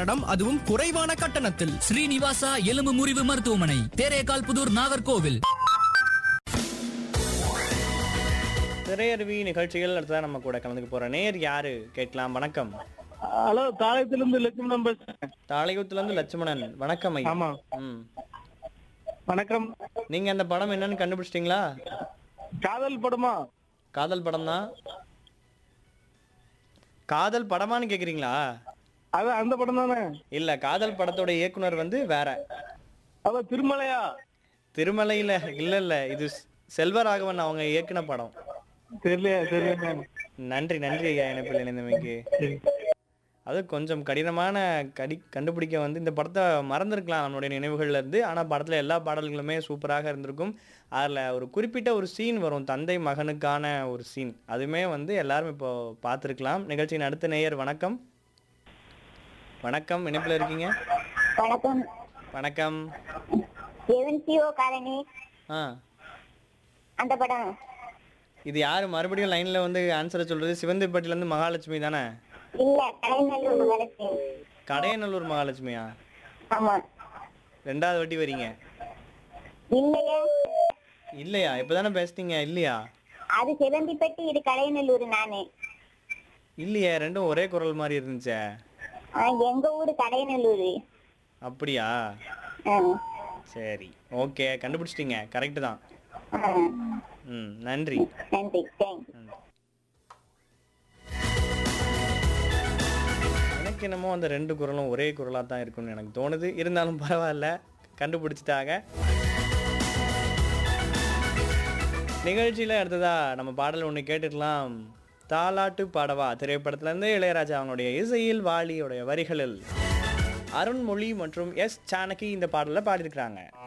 கட்டணம் அதுவும் குறைவான கட்டணத்தில் ஸ்ரீனிவாசா எலும்பு முறிவு மருத்துவமனை தேரேகால் புதூர் நாகர்கோவில் திரையருவி நிகழ்ச்சிகள் அடுத்ததான் நம்ம கூட கலந்துக்க போற நேர் யாரு கேட்கலாம் வணக்கம் ஹலோ தாளையத்திலிருந்து லட்சுமணன் பேசுறேன் தாளையத்துல இருந்து லட்சுமணன் வணக்கம் ஐயா ஆமா ம் வணக்கம் நீங்க அந்த படம் என்னன்னு கண்டுபிடிச்சிட்டீங்களா காதல் படமா காதல் படம் தான் காதல் படமான்னு கேக்குறீங்களா அது அந்த படம் தானே இல்ல காதல் படத்தோட இயக்குனர் வந்து வேற அத திருமலையா திருமலையில இல்ல இல்ல இது செல்வராகவன் அவங்க இயக்குன படம் தெரியலையா தெரியல நன்றி நன்றி ஐயா இணைப்பில் இணைந்தமைக்கு அது கொஞ்சம் கடினமான கடி கண்டுபிடிக்க வந்து இந்த படத்தை மறந்துருக்கலாம் நம்மளுடைய நினைவுகள்ல இருந்து ஆனா படத்துல எல்லா பாடல்களுமே சூப்பராக இருந்திருக்கும் அதுல ஒரு குறிப்பிட்ட ஒரு சீன் வரும் தந்தை மகனுக்கான ஒரு சீன் அதுவுமே வந்து எல்லாரும் இப்போ பார்த்துருக்கலாம் நிகழ்ச்சியின் அடுத்த நேயர் வணக்கம் வணக்கம் இணைப்பில் இருக்கீங்க வணக்கம் வணக்கம் எவன்சியோ காலனி ஆ அந்த படம் இது யாரு மறுபடியும் லைன்ல வந்து ஆன்சரை சொல்றது சிவந்திப்பட்டில இருந்து மகாலட்சுமி தானே இல்ல கலைநல்லூர் மகாலட்சுமி கடையநல்லூர் மகாலட்சுமியா ஆமா ரெண்டாவது வாட்டி வரீங்க இல்லையா இல்லையா இப்பதானே பேசுனீங்க இல்லையா அது சிவந்திப்பட்டி இது கலைநல்லூர் நானு இல்லையே ரெண்டும் ஒரே குரல் மாதிரி இருந்துச்சே ஆ, எங்க ஊரு கடையநல்லூர் அப்படியா சரி ஓகே கண்டுபிடிச்சிட்டீங்க கரெக்ட் தான் ம் நன்றி நன்றி தேங்க்ஸ் எனக்கு என்னமோ அந்த ரெண்டு குரலும் ஒரே குரலாக தான் இருக்கும்னு எனக்கு தோணுது இருந்தாலும் பரவாயில்ல கண்டுபிடிச்சிட்டாங்க நிகழ்ச்சியில் அடுத்ததா நம்ம பாடல் ஒன்று கேட்டுக்கலாம் தாலாட்டு பாடவா திரைப்படத்திலேருந்து இளையராஜா அவனுடைய இசையில் வாலியோடைய வரிகளில் அருண்மொழி மற்றும் எஸ் ஜானகி இந்த பாடலை பாடியிருக்கிறாங்க